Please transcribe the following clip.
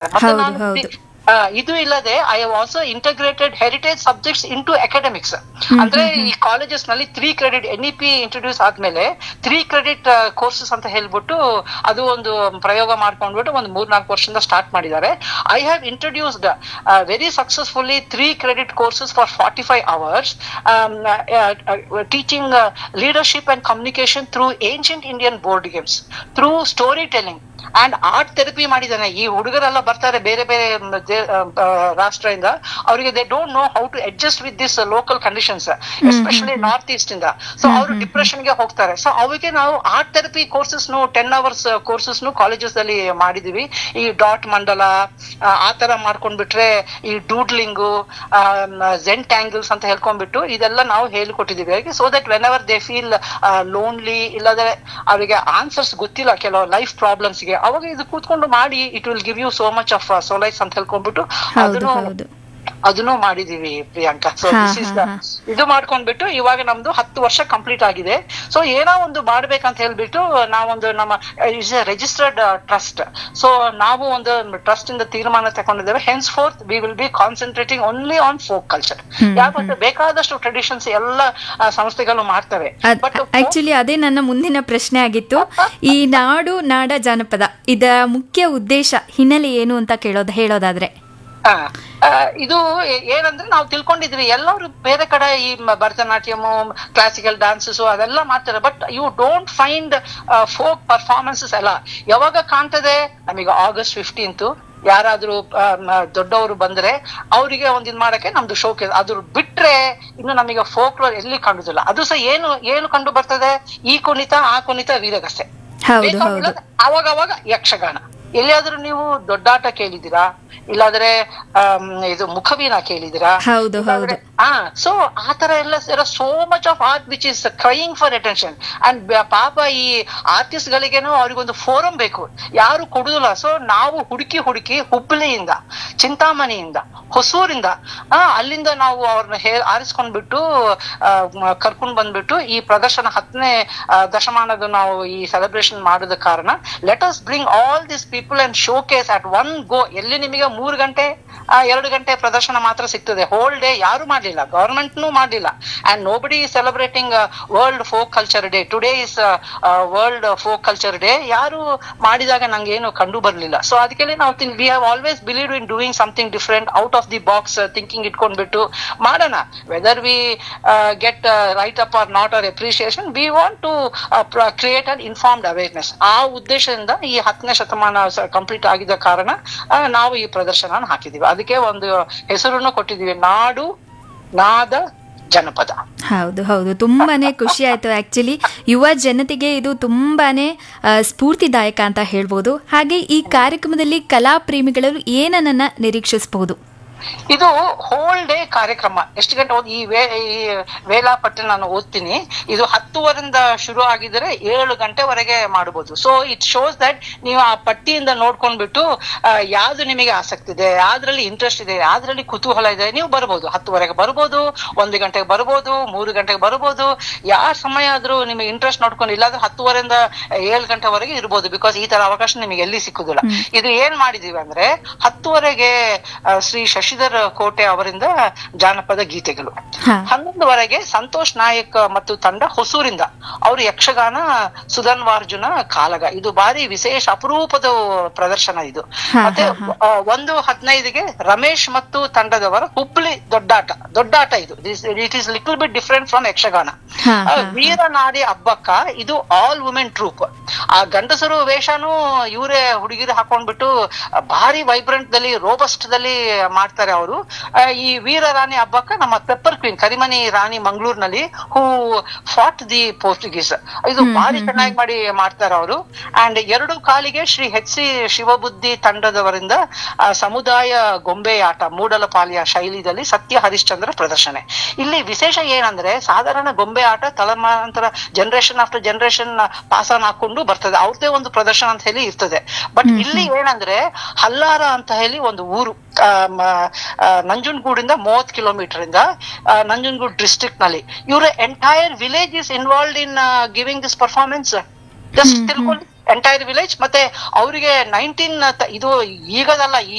ಮತ್ತೆ ಹೌದು, ನಾನು ಹೌದು. ದಿ- ಆ, ಇದು ಇಲ್ಲದೆ I have also integrated heritage subjects into academics ಅಂದ್ರೆ ಈ ಕಾಲೇಜಸ್ ನಲ್ಲಿ three credit N E P introduce ಆದ್ಮೇಲೆ ತ್ರೀ ಕ್ರೆಡಿಟ್ ಕೋರ್ಸಸ್ ಅಂತ ಹೇಳ್ಬಿಟ್ಟು ಅದು ಒಂದು ಪ್ರಯೋಗ ಮಾಡ್ಕೊಂಡ್ಬಿಟ್ಟು ಒಂದು ಮೂರ್ನಾಲ್ಕು ವರ್ಷದಿಂದ ಸ್ಟಾರ್ಟ್ ಮಾಡಿದ್ದಾರೆ I have introduced very successfully three credit courses for forty five hours teaching leadership and communication through ancient Indian board games through story telling and art therapy ಮಾಡಿದ್ದಾನೆ ಈ ಹುಡುಗರೆಲ್ಲ ಬರ್ತಾರೆ ಬೇರೆ ಬೇರೆ ಮ್, ದೇ- ಆ, ಆ, ರಾಷ್ಟ್ರದಿಂದ ಅವರಿಗೆ they don't know how to adjust with this local conditions especially north east ಇಂದ ಸೊ ಅವರು ಡಿಪ್ರೆಷನ್ ಗೆ ಹೋಗ್ತಾರೆ ಸೊ ಅವರಿಗೆ ನಾವು art therapy courses ten hours courses colleges ಅಲ್ಲಿ ಮಾಡಿದೀವಿ ಈ ಡಾಟ್ ಮಂಡಲ ಆ, ಆ ತರ ಮಾಡ್ಕೊಂಡ್ಬಿಟ್ರೆ ಈ ಡೂಡ್ಲಿಂಗು ಜೆನ್ ಟ್ಯಾಂಗಲ್ಸ್ ಅಂತ ಹೇಳ್ಕೊಂಡ್ಬಿಟ್ಟು ಇದೆಲ್ಲ ನಾವು ಹೇಳಿಕೊಟ್ಟಿದೀವಿ ಅವರಿಗೆ so that whenever they feel lonely ಇಲ್ಲದ್ರೆ ಅವರಿಗೆ ಆನ್ಸರ್ಸ್ ಗೊತ್ತಿಲ್ಲ ಕೆಲವು ಲೈಫ್ ಪ್ರಾಬ್ಲಮ್ಸ್ ಗೆ ಅವಾಗ ಇದು ಕೂತ್ಕೊಂಡು ಮಾಡಿ it will give you so much of solace ಅಂತ ಹೇಳ್ಕೊಂಡ್ಬಿಟ್ಟು ಹೌದು ಅದನ್ನು ಹೌದು ಅದನ್ನು ಮಾಡಿದೀವಿ ಪ್ರಿಯಾಂಕಾ ಸೊ ಹಾ, ದಿಸ್ ಇಸ್ ಹಾ, ಹಾ. ಇದು ಮಾಡ್ಕೊಂಡ್ಬಿಟ್ಟು ಇವಾಗ ನಮ್ದು ಹತ್ತು ವರ್ಷ ಕಂಪ್ಲೀಟ್ ಆಗಿದೆ ಸೊ ಏನೋ ಒಂದು ಮಾಡ್ಬೇಕಂತ ಹೇಳ್ಬಿಟ್ಟು ನಾವೊಂದು ನಮ್ಮ is a registered trust so ನಾವು ಒಂದು ಟ್ರಸ್ಟ್ ಇಂದ ತೀರ್ಮಾನ ತಗೊಂಡಿದ್ದೇವೆ henceforth we will be concentrating only on folk culture hmm, ಯಾಕಂದ್ರೆ ಬೇಕಾದಷ್ಟು ಟ್ರೆಡಿಷನ್ಸ್ ಎಲ್ಲ ಆ, ಸಂಸ್ಥೆಗಳು ಮಾಡ್ತವೆ ಬಟ್ ಆಕ್ಚುಲಿ ಅದೇ ನನ್ನ ಮುಂದಿನ ಪ್ರಶ್ನೆ ಆಗಿತ್ತು ಈ ನಾಡು ನಾಡ ಜಾನಪದ ಇದ ಮುಖ್ಯ ಉದ್ದೇಶ ಹಿನ್ನೆಲೆ ಏನು ಅಂತ ಕೇಳೋದು ಹೇಳೋದಾದ್ರೆ ಆ, ಆ, ಇದು ಏ- ಏನಂದ್ರೆ ನಾವು ತಿಳ್ಕೊಂಡಿದ್ವಿ ಎಲ್ಲರೂ ಬೇರೆ ಕಡೆ ಈ ಮ- ಭರತನಾಟ್ಯಮ್ ಕ್ಲಾಸಿಕಲ್ ಡಾನ್ಸಸ್ ಅದೆಲ್ಲ ಮಾಡ್ತಾರೆ but you don't find folk performances ಎಲ್ಲ ಯಾವಾಗ ಕಾಣ್ತದೆ ನಮಗೆ ಆಗಸ್ಟ್ ಫಿಫ್ಟೀನ್ತ್ ಯಾರಾದ್ರೂ ಆ, ಮ- ದೊಡ್ಡವರು ಬಂದ್ರೆ ಅವರಿಗೆ ಒಂದ್ ಇದ್ ಮಾಡಕ್ಕೆ ನಮ್ದು ಶೋಕ್ ಅದ್ರ ಬಿಟ್ರೆ ಇನ್ನು ನಮಗೆ ಫೋಕ್ ಎಲ್ಲಿ ಕಾಣುದಿಲ್ಲ ಅದು ಸಹ ಏನು ಏನು ಕಂಡು ಬರ್ತದೆ ಈ ಕುಣಿತ ಆ ಕುಣಿತ ವೀರಗಸೆ ಹೌದು ಬೇಕಾಗಿಲ್ಲ, ಹೌದು ಅವಾಗ ಅವಾಗ ಯಕ್ಷಗಾನ ಎಲ್ಲಿಯಾದ್ರೂ ನೀವು ದೊಡ್ಡಾಟ ಕೇಳಿದಿರಾ ಇಲ್ಲಾದ್ರೆ ಆಮ್, ಇದು ಮುಖವೀನ ಕೇಳಿದಿರಾ ಹೌದು ಹೌದು ಹಾ ಸೊ ಆ ತರ ಎಲ್ಲ so much of art which is crying for attention and ಪಾಪ ಈ ಆರ್ಟಿಸ್ಟ್ ಗಳಿಗೇನು ಅವ್ರಿಗೊಂದು ಫೋರಂ ಬೇಕು ಯಾರು ಕೊಡುದಿಲ್ಲ ಸೊ ನಾವು ಹುಡುಕಿ ಹುಡುಕಿ ಹುಬ್ಬಳ್ಳಿಯಿಂದ ಚಿಂತಾಮಣಿಯಿಂದ ಹೊಸೂರಿಂದ ಆ ಅಲ್ಲಿಂದ ನಾವು ಅವ್ರನ್ನ ಹೇ ಆರಿಸ್ಕೊಂಡ್ಬಿಟ್ಟು ಕರ್ಕೊಂಡ್ ಬಂದ್ಬಿಟ್ಟು ಈ ಪ್ರದರ್ಶನ ಹತ್ತನೇ ದಶಮಾನದ ನಾವು ಈ ಸೆಲೆಬ್ರೇಷನ್ ಮಾಡೋದ ಕಾರಣ let us bring all this people and showcase at one go ಎಲ್ಲಿ ನಿಮಗೆ ಮೂರು ಗಂಟೆ ಆ, ಎರಡು ಗಂಟೆ ಪ್ರದರ್ಶನ ಮಾತ್ರ ಸಿಗ್ತದೆ ಹೋಲ್ ಡೇ ಯಾರು ಮಾಡ್ಲಿಲ್ಲ ಗವರ್ಮೆಂಟ್ನು ಮಾಡ್ಲಿಲ್ಲ and nobody celebrating world folk culture day today is world folk culture day ಯಾರು ಮಾಡಿದಾಗ ನಂಗೆ ಏನು ಕಂಡು ಬರ್ಲಿಲ್ಲ ಸೊ ಅದಕ್ಕೆ ನಾವು we have always believe in doing something different out of the box thinking ಇಟ್ಕೊಂಡ್ಬಿಟ್ಟು ಮಾಡೋಣ whether we get right up or not our appreciation we want to create an informed awareness ಆ ಉದ್ದೇಶದಿಂದ ಈ ಹತ್ತನೇ ಶತಮಾನ ಕಂಪ್ಲೀಟ್ ಆಗಿದ ಕಾರಣ ಆ, ನಾವು ಈ ಪ್ರದರ್ಶನ ಹಾಕಿದೀವಿ ಅದಕ್ಕೆ ಒಂದು ಹೆಸರನ್ನು ಕೊಟ್ಟಿದೀವಿ ನಾಡು ನಾದ ಜನಪದ ಹೌದು ಹೌದು ತುಂಬಾನೇ ಖುಷಿ ಆಯ್ತು ಆಕ್ಚುಲಿ ಯುವ ಜನತೆಗೆ ಇದು ತುಂಬಾನೇ ಆ, ಸ್ಫೂರ್ತಿದಾಯಕ ಅಂತ ಹೇಳ್ಬೋದು ಹಾಗೆ ಈ ಕಾರ್ಯಕ್ರಮದಲ್ಲಿ ಕಲಾ ಪ್ರೇಮಿಗಳು ಏನನ್ನ ನಿರೀಕ್ಷಿಸಬಹುದು ಇದು ಹೋಲ್ ಡೇ ಕಾರ್ಯಕ್ರಮ ಎಷ್ಟು ಗಂಟೆ ಓದ್- ಈ ವೇ ಈ ವೇಳಾಪಟ್ಟಿ ನಾನು ಓದ್ತೀನಿ ಇದು ಹತ್ತುವರಿಂದ ಶುರು ಆಗಿದ್ರೆ ಏಳು ಗಂಟೆವರೆಗೆ ಮಾಡಬಹುದು ಸೊ ಇಟ್ ಶೋಸ್ ದಟ್ ನೀವು ಆ ಪಟ್ಟಿಯಿಂದ ನೋಡ್ಕೊಂಡ್ಬಿಟ್ಟು ಆ, ಯಾವ್ದು ನಿಮಗೆ ಆಸಕ್ತಿ ಇದೆ ಯಾವ್ದ್ರಲ್ಲಿ ಇಂಟ್ರೆಸ್ಟ್ ಇದೆ ಯಾವ್ದ್ರಲ್ಲಿ ಕುತೂಹಲ ಇದೆ ನೀವು ಬರ್ಬೋದು ಹತ್ತುವರೆಗೆ ಬರ್ಬೋದು ಒಂದು ಗಂಟೆಗೆ ಬರ್ಬೋದು ಮೂರು ಗಂಟೆಗೆ ಬರ್ಬೋದು ಯಾವ ಸಮಯ ಆದ್ರೂ ನಿಮಗೆ ಇಂಟ್ರೆಸ್ಟ್ ನೋಡ್ಕೊಂಡು ಇಲ್ಲಾಂದ್ರೆ ಹತ್ತುವರೆಯಿಂದ ಏಳು ಗಂಟೆವರೆಗೆ ಇರ್ಬೋದು ಬಿಕಾಸ್ ಈ ತರ ಅವಕಾಶ ನಿಮಗೆ ಎಲ್ಲಿ ಸಿಕ್ಕುದಿಲ್ಲ ಇದು ಏನ್ ಮಾಡಿದೀವಿ ಅಂದ್ರೆ ಹತ್ತುವರೆಗೆ ಆ, ಶ್ರೀ ಶಶಿಧರ್ ಕೋಟೆ ಅವರಿಂದ ಜಾನಪದ ಗೀತೆಗಳು ಹಾ. ಹನ್ನೊಂದುವರೆಗೆ ಸಂತೋಷ್ ನಾಯಕ್ ಮತ್ತು ತಂಡ ಹೊಸೂರಿಂದ ಅವರು ಯಕ್ಷಗಾನ ಸುಧನ್ವಾರ್ಜುನ ಕಾಲಗ ಇದು ಬಾರಿ ವಿಶೇಷ ಅಪರೂಪದ ಪ್ರದರ್ಶನ ಇದು ಹಾ, ಮತ್ತೆ ಹಾ, ಆ, ಒಂದು ಹದಿನೈದಿಗೆ ರಮೇಶ್ ಮತ್ತು ತಂಡದವರ ಹುಬ್ಳಿ ದೊಡ್ಡಾಟ ದೊಡ್ಡಾಟ ಇದು it is little bit different from Yakshagana ಹಾ, ಆ, ಹಾ, ವೀರನಾರಿ ಹಬ್ಬಕ್ಕ ಇದು ಆಲ್ ವುಮೆನ್ ಟ್ರೂಪ್ ಆ ಗಂಡಸರು ವೇಷನೂ ಇವರೇ ಹುಡುಗಿರು ಹಾಕೊಂಡ್ಬಿಟ್ಟು ಆ, ಭಾರಿ ವೈಬ್ರೆಂಟ್ ದಲ್ಲಿ ರೋಬಸ್ಟ್ ದಲ್ಲಿ ಮಾಡ್ತಾರೆ ಅವರು ಈ ವೀರ ರಾಣಿ ಹಬ್ಬಕ್ಕ ನಮ್ಮ ಪೆಪ್ಪರ್ ಕ್ವೀನ್ ಕರಿಮನಿ ರಾಣಿ ಮಂಗಳೂರಿನಲ್ಲಿ ಹೂ ಫಾಟ್ ದಿ ಪೋರ್ಚುಗೀಸ್ ಇದು ಭಾರಿ ಚೆನ್ನಾಗಿ ಮಾಡಿ ಮಾಡ್ತಾರೆ ಅವರು ಅಂಡ್ ಎರಡು ಕಾಲಿಗೆ ಶ್ರೀ ಎಚ್ ಸಿ ಶಿವಬುದ್ಧಿ ತಂಡದವರಿಂದ ಆ, ಸಮುದಾಯ ಗೊಂಬೆ ಆಟ ಮೂಡಲಪಾಲಿಯ ಶೈಲಿಯಲ್ಲಿ ಸತ್ಯ ಹರಿಶ್ಚಂದ್ರ ಪ್ರದರ್ಶನ ಇಲ್ಲಿ ವಿಶೇಷ ಏನಂದ್ರೆ ಸಾಧಾರಣ ಗೊಂಬೆ ಆಟ ತಲೆಮಾನಾಂತರ generation after generation pass on ಹಾಕೊಂಡು ಬರ್ತದೆ ಅವ್ರದೇ ಒಂದು ಪ್ರದರ್ಶನ ಅಂತ ಹೇಳಿ ಇರ್ತದೆ ಬಟ್ ಇಲ್ಲಿ ಏನಂದ್ರೆ ಹಲ್ಲಾರ ಅಂತ ಹೇಳಿ ಒಂದು ಊರು ಆ, ಮ, ಆ, ನಂಜನಗೂಡಿಂದ ಮೂವತ್ ಕಿಲೋಮೀಟರ್ ಇಂದ ಆ, ನಂಜನಗೂಡು ಡಿಸ್ಟ್ರಿಕ್ಟ್ ನಲ್ಲಿ ಇವರ entire village is involved in giving this performance just ತಿಳ್ಕೊಳ್ಳಿ ಎಂಟೈರ್ ವಿಲೇಜ್ ಮತ್ತೆ ಅವರಿಗೆ ನೈನ್ಟೀನ್ ಇದು ಈಗದಲ್ಲ ಈ